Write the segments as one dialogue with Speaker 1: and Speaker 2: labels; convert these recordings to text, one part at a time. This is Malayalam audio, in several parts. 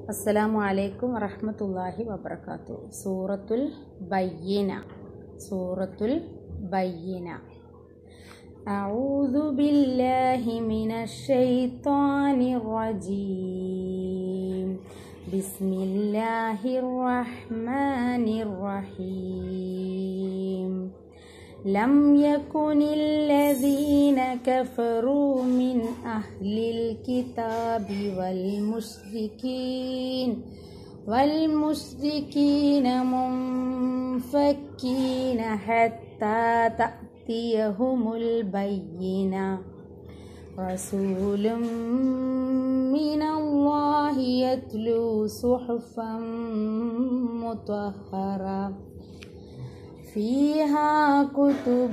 Speaker 1: അസ്സലാമു അലൈക്കും വറഹ്മത്തുള്ളാഹി വബർക്കാത്തു സൂറത്തുൽ ബയ്യന സൂറത്തുൽ ബയ്യന أعوذ بالله من الشيطان الرجيم بسم الله الرحمن الرحيم لم يكن الذين كفروا من أهل الكتاب والمشركين والمشركين منفكين حتى تأتيهم البينة رسول من الله يتلو صحفا مطهرة فيها كتب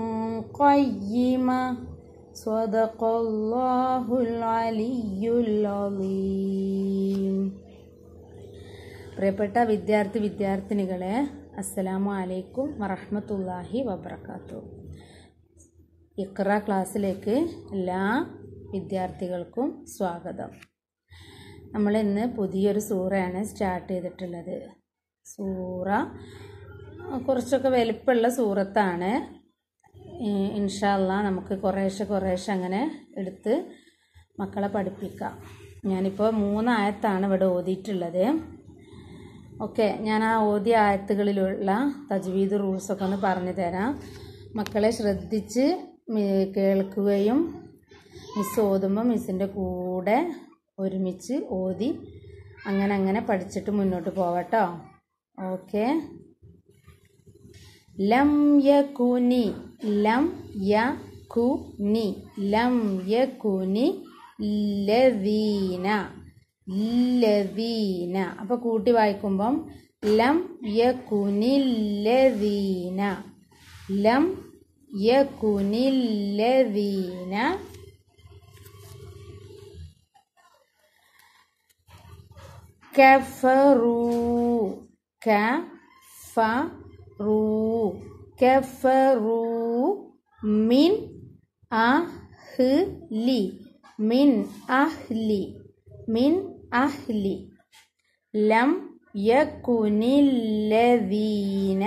Speaker 1: قيمة صدق الله العلي العظيم പ്രിയപ്പെട്ട വിദ്യാർത്ഥി വിദ്യാർത്ഥിനികളെ അസ്സലാമു അലൈക്കും വറഹ്മത്തുള്ളാഹി വബർക്കാത്തു ഇഖ്റ ക്ലാസ്സിലേക്ക് എല്ലാ വിദ്യാർത്ഥികൾക്കും സ്വാഗതം നമ്മൾ ഇന്ന് പുതിയൊരു സൂറയാണ് സ്റ്റാർട്ട് ചെയ്തിട്ടുള്ളത് സൂറ കുറച്ചൊക്കെ വലിപ്പമുള്ള സൂറത്താണ് ഇൻഷാല്ല നമുക്ക് കുറേശ്ശെ കുറേശ്ശെ അങ്ങനെ എടുത്ത് മക്കളെ പഠിപ്പിക്കാം ഞാനിപ്പോൾ മൂന്നായത്താണ് ഇവിടെ ഓതിയിട്ടുള്ളത് ഓക്കെ ഞാൻ ആ ഓതിയ ആയത്തുകളിലുള്ള തജ്വീദ് റൂൾസൊക്കെ ഒന്ന് പറഞ്ഞു തരാം മക്കളെ ശ്രദ്ധിച്ച് കേൾക്കുകയും മിസ് ഓതുമ്പോൾ മിസ്സിൻ്റെ കൂടെ ഒരുമിച്ച് ഓതി അങ്ങനെ അങ്ങനെ പഠിച്ചിട്ട് മുന്നോട്ട് പോകട്ടോ ഓക്കെ ലം യകുനി ലം യകുനി ലം യകുനി ലദീന ലദീന അപ്പോൾ കൂട്ടി വായിക്കുമ്പം ലം യകുനി ലദീന ലം യകുനി ലദീന كفروا كفروا كفروا من أهلي من أهلي من أهلي لم يكن الذين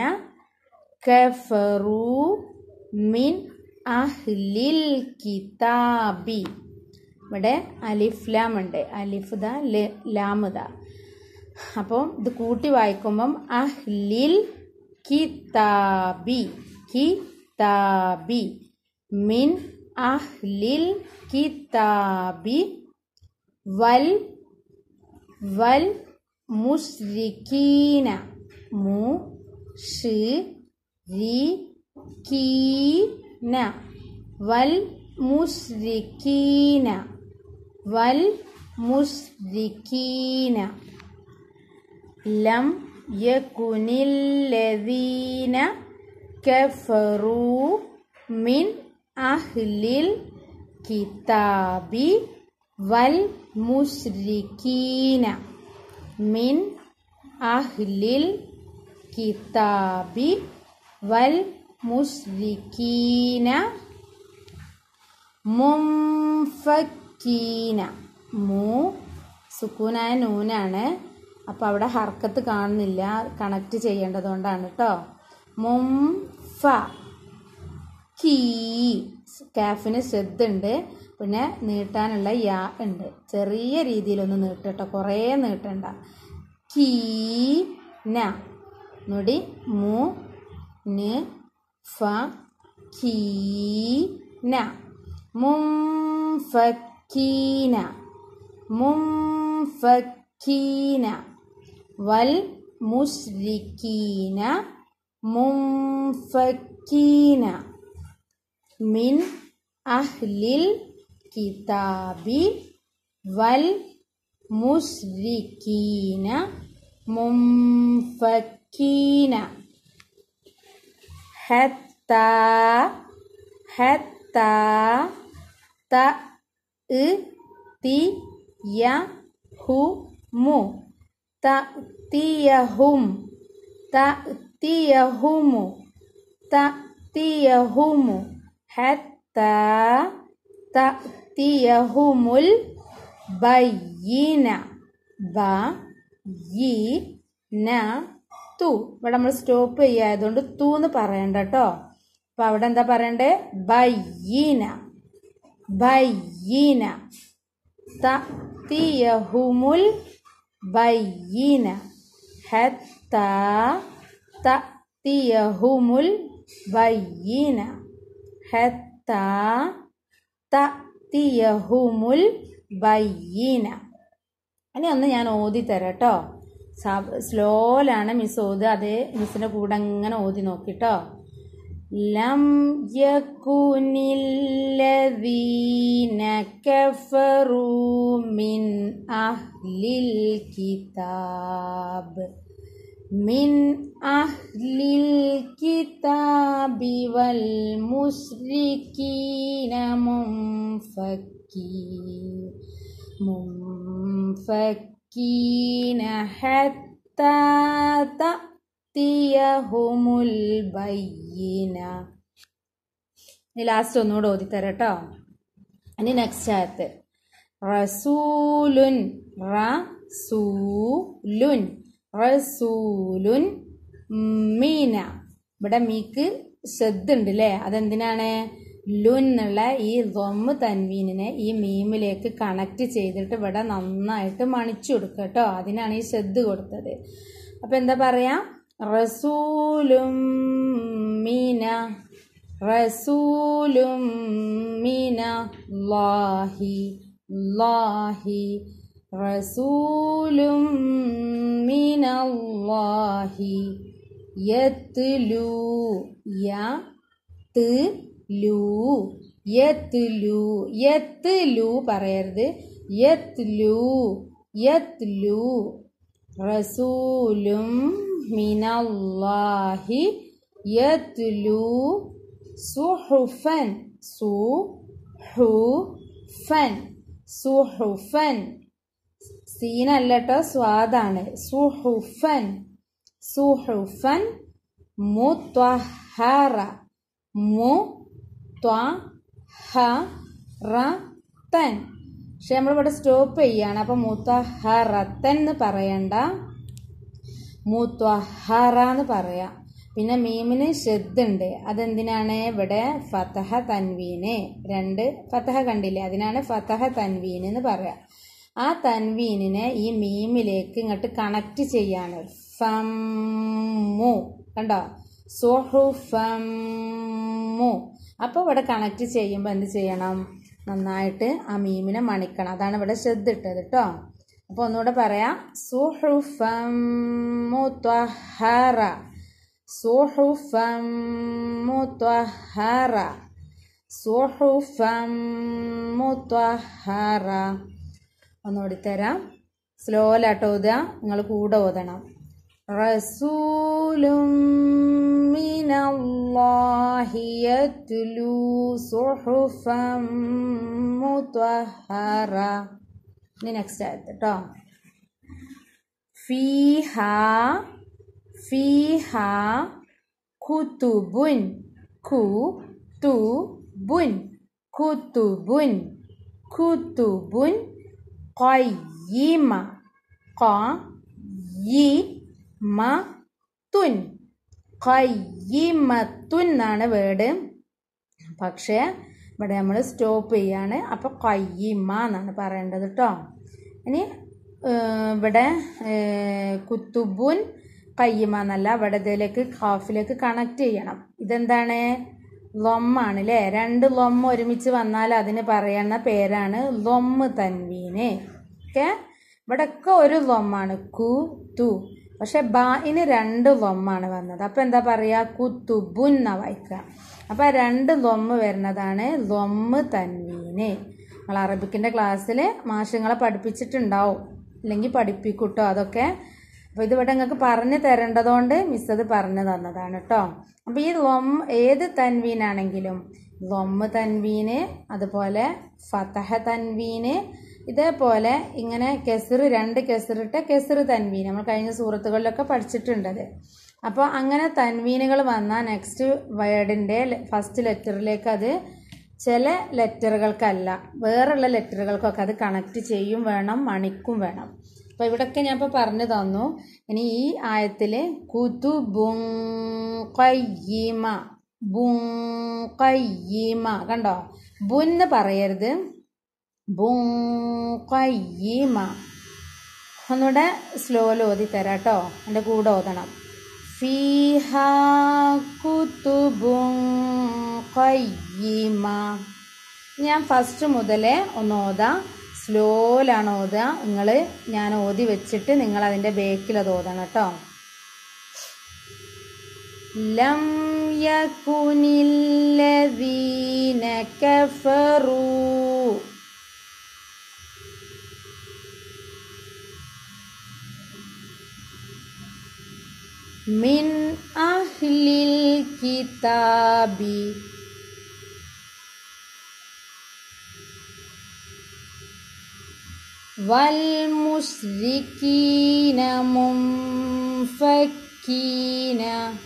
Speaker 1: كفروا من أهل الكتاب ഇവിടെ അലിഫ് ലാം ഉണ്ട് അലിഫ് ദ ലാമ് ദ അപ്പോൾ ഇത് കൂട്ടി വായിക്കുമ്പം അഹ്ലിൽ കിതാബി കിതാബി മിൻ അഹ്ലിൽ കിതാബി വൽ വൽ മുസ്രിക്കീന മു ഷ് രി കീന വൽ മുസ്രിക്കീന വൽ മുസ്രിക്കീന ലം യകുനില്ലദീന കഫറൂ മിൻ അഹ്ലിൽ കിതാബി വൽ മുസ്രിക്കീന മിൻ അഹ്ലിൽ കിതാബി വൽ മുസ്രിക്കീന മുംഫക്കീന മു സുക്കൂനായ നൂനാണ് അപ്പോൾ അവിടെ ഹർക്കത്ത് കാണുന്നില്ല കണക്റ്റ് ചെയ്യേണ്ടതുകൊണ്ടാണ് കേട്ടോ മും ഫ കീ കാഫിന് ശ്രദ്ധുണ്ട് പിന്നെ നീട്ടാനുള്ള യാ ഉണ്ട് ചെറിയ രീതിയിലൊന്ന് നീട്ടട്ടോ കുറേ നീട്ടണ്ട കീ ന നൊടി മു ന് ഫ കീ ന മുംഫക്കീന മുംഫക്കീന വൽ മുസ്രിക്കീന മുംഫക്കീന മിൻ അഹ്ലിൽ കിതാബി വൽ മുസ്രിക്കീന മുംഫക്കീന ഹത്ത ഹത്ത ത തി യ ഹു മു ത തിയഹും ത തിയഹുമു ത തിയഹുമു ഹത്ത ത തിയഹുമുൽ ബയ്യിന ബ യി ന തു ഇവിടെ നമ്മൾ സ്റ്റോപ്പ് ചെയ്യായതുകൊണ്ട് തു എന്ന് പറയണ്ട കേട്ടോ അപ്പൊ അവിടെ എന്താ പറയണ്ടേ ബയ്യീന ബയ്യീന തഅതിയഹുമുൽ ബയ്യീന ഹത്ത തഅതിയഹുമുൽ ബയ്യീന ഹത്ത തഅതിയഹുമുൽ ബയ്യീന ഇനി ഒന്ന് ഞാൻ ഓതി തരാം കേട്ടോ സ്ലോയിലാണ് മിസ് ഓത് അതേ മിസ്സിന്റെ കൂടെ അങ്ങനെ ഓതി നോക്കിട്ടോ ലം യകുനില്ലദീന കഫറൂ മിൻ അഹ്ലിൽ കിതാബ് من أهل الكتاب والمشركين منفكين منفكين حتى تأتيهم البينة ഇനി ലാസ്റ്റ് ഒന്നുകൂടെ ഓതിത്തരാം കേട്ടോ ഇനി നെക്സ്റ്റ് ആയത്ത് റസൂലുൻ റസൂലുൻ റസൂലുൻ മീന ഇവിടെ മീക്ക് ശ്രദ്ധ ഉണ്ട് അല്ലേ അതെന്തിനാണ് ലുൻ എന്നുള്ള ഈ ദൊമ്മ് തൻവീനിനെ ഈ മീമിലേക്ക് കണക്ട് ചെയ്തിട്ട് ഇവിടെ നന്നായിട്ട് മണിച്ചു കൊടുക്കുക കേട്ടോ അതിനാണ് ഈ ശ്രദ്ധ കൊടുത്തത് അപ്പൊ എന്താ പറയാ റസൂലും മീന റസൂലും മീന ലാഹി ലാഹി റസൂലും മിനല്ലാഹി യത്ലു യത്ലു യത്ലു യത്ലു പറയരുത് യത്ലു യത്ലു റസൂലും മിനല്ലാഹി യത്ലു സുഹുഫൻ സുഹുഫൻ സുഹുഫൻ സീനല്ല കേട്ടോ സ്വാദാണ് സുഹുഫൻ സുഹുഫൻ മുത്വഹറ മുത്വഹറത്തൻ പക്ഷെ നമ്മളിവിടെ സ്റ്റോപ്പ് ചെയ്യാണ് അപ്പൊ മുത്വഹറത്തൻ എന്ന് പറയണ്ട മുത്വഹറ എന്ന് പറയാം പിന്നെ മീമിന് ഷെദ്ദുണ്ട് അതെന്തിനാണ് ഇവിടെ ഫതഹ തൻവീന് രണ്ട് ഫതഹ കണ്ടില്ലേ അതിനാണ് ഫതഹ തൻവീൻ എന്ന് പറയാം ആ തൻവീനിനെ ഈ മീമിലേക്ക് ഇങ്ങോട്ട് കണക്ട് ചെയ്യാണ് ഫമ്മു കണ്ടോ സോഹു ഫമ്മു അപ്പോൾ ഇവിടെ കണക്ട് ചെയ്യുമ്പോൾ എന്ത് ചെയ്യണം നന്നായിട്ട് ആ മീമിനെ മണിക്കണം അതാണ് ഇവിടെ ശ്രദ്ധ ഇട്ടത് കേട്ടോ അപ്പോൾ ഒന്നുകൂടെ പറയാം സുഹുഫം മുത്വഹറ സുഹുഫം മുത്വഹറ സുഹുഫം മുത്വഹറ ഒന്നുകൂടി തരാം സ്ലോലായിട്ട് ഓതുക നിങ്ങൾ കൂടെ ഓതണം റസൂലും മിനല്ലാഹി യത്ലു സുഹുഫം മുത്വഹറ ഇനി നെക്സ്റ്റ് ആയത് കേട്ടോ ഫീഹ ഫീഹ കുതുബുൻ കുതുബുൻ കുതുബുൻ കുതുബുൻ ഖയ്യിമ ഖയ്യിമത്തുൻ ഖയ്യിമത്തുൻ എന്നാണ് വേർഡ് പക്ഷേ ഇവിടെ നമ്മൾ സ്റ്റോപ്പ് ചെയ്യാണ് അപ്പോൾ കയ്യിമ എന്നാണ് പറയേണ്ടത് കേട്ടോ ഇനി ഇവിടെ കുത്തുബുൻ കയ്യിമ എന്നല്ല ഇവിടെ ഇതിലേക്ക് ഖാഫിലേക്ക് കണക്ട് ചെയ്യണം ഇതെന്താണ് ലൊമ്മാണ് അല്ലേ രണ്ട് ലൊമ്മ ഒരുമിച്ച് വന്നാൽ അതിന് പറയുന്ന പേരാണ് ലൊമ്മ് തൻവീന് ഓക്കെ ഇവിടെയൊക്കെ ഒരു ലൊമ്മാണ് കു തു പക്ഷെ ബായിന് രണ്ട് ലൊമ്മാണ് വന്നത് അപ്പം എന്താ പറയുക കുത്തുബുൻ എന്നാ വായിക്കുക അപ്പം രണ്ട് ലൊമ്മ് വരുന്നതാണ് ലൊമ്മ് തൻവീന് നിങ്ങൾ അറബിക്കിൻ്റെ ക്ലാസ്സിൽ മാഷങ്ങളെ പഠിപ്പിച്ചിട്ടുണ്ടാവും അല്ലെങ്കിൽ പഠിപ്പിക്കൂട്ടോ അതൊക്കെ അപ്പോൾ ഇതിവിടെ നിങ്ങൾക്ക് പറഞ്ഞു തരേണ്ടതുകൊണ്ട് മിസ് അത് പറഞ്ഞു തന്നതാണ് കേട്ടോ അപ്പോൾ ഈ ലൊം ഏത് തൻവീനാണെങ്കിലും ലൊമ്മ് തൻവീന് അതുപോലെ ഫതഹ തൻവീന് ഇതേപോലെ ഇങ്ങനെ കെസറ് രണ്ട് കെസറിട്ട കെസറ് തൻവീൻ നമ്മൾ കഴിഞ്ഞ സൂറത്തുകളിലൊക്കെ പഠിച്ചിട്ടുണ്ടത് അപ്പോൾ അങ്ങനെ തൻവീനുകൾ വന്നാൽ നെക്സ്റ്റ് വേർഡിൻ്റെ ഫസ്റ്റ് ലെറ്ററിലേക്ക് അത് ചില ലെറ്ററുകൾക്കല്ല വേറെയുള്ള ലെറ്ററുകൾക്കൊക്കെ അത് കണക്ട് ചെയ്യും വേണം മണിക്കും വേണം അപ്പോൾ ഇവിടൊക്കെ ഞാൻ ഇപ്പോൾ പറഞ്ഞു തന്നു ഇനി ഈ ആയത്തിൽ കുതുബും കയ്യമ ബും കയ്യമ കണ്ടോ ബുന്ന് പറയരുത് ബും കയ്യമ ഒന്നുകൂടെ സ്ലോയിൽ ഓതി തരാം കേട്ടോ എൻ്റെ കൂടെ ഓതണം ഫീഹ കുതുബും കയ്യമ ഞാൻ ഫസ്റ്റ് മുതലേ ഒന്ന് ഓതാം സ്ലോയിലാണ് ഓതുക നിങ്ങൾ ഞാൻ ഓതി വെച്ചിട്ട് നിങ്ങൾ അതിൻ്റെ ബേക്കിൽ അത് ഓതണം കേട്ടോ ലം യകുനില്ലദീന കഫറൂ മിൻ അഹ്ലിൽ കിതാബി والمشركين منفكين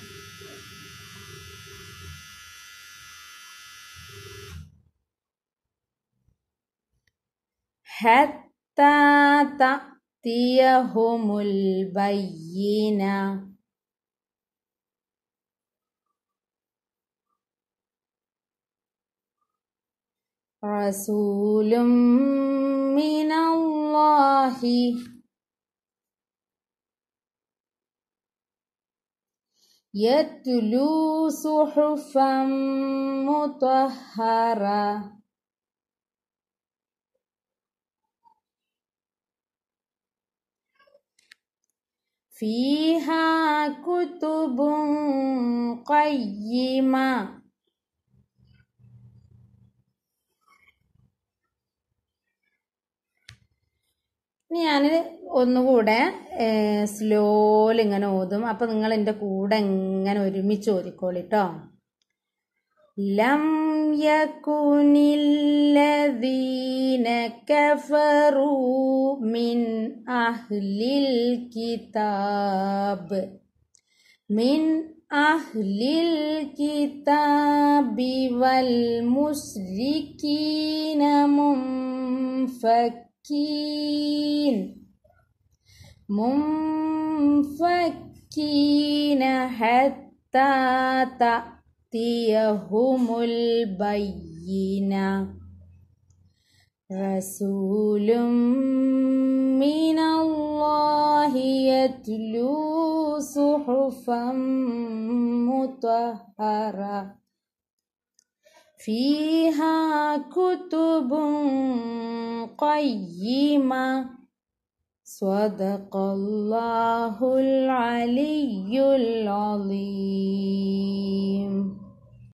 Speaker 1: حتى تأتيهم البينة رسول من الله يتلو صحفا مطهرة فيها كتب قيمة ഇനി ഞാൻ ഒന്നുകൂടെ സ്ലോയിൽ ഇങ്ങനെ ഓതും അപ്പം നിങ്ങൾ എൻ്റെ കൂടെ ഇങ്ങനെ ഒരുമിച്ച് ഓതിക്കോളിട്ടോ ലം യകുനില്ലദീന കഫറൂ മിൻ അഹ്ലിൽ കിതാബ് മിൻ അഹ്ലിൽ കിതാബി വൽ മുസ്രിക്കീന മുൻഫക് منفكين منفكين حتى تأتيهم البينة رسول من الله يتلو صحفا مطهرة فيها كتب قيمة صدق الله العلي العظيم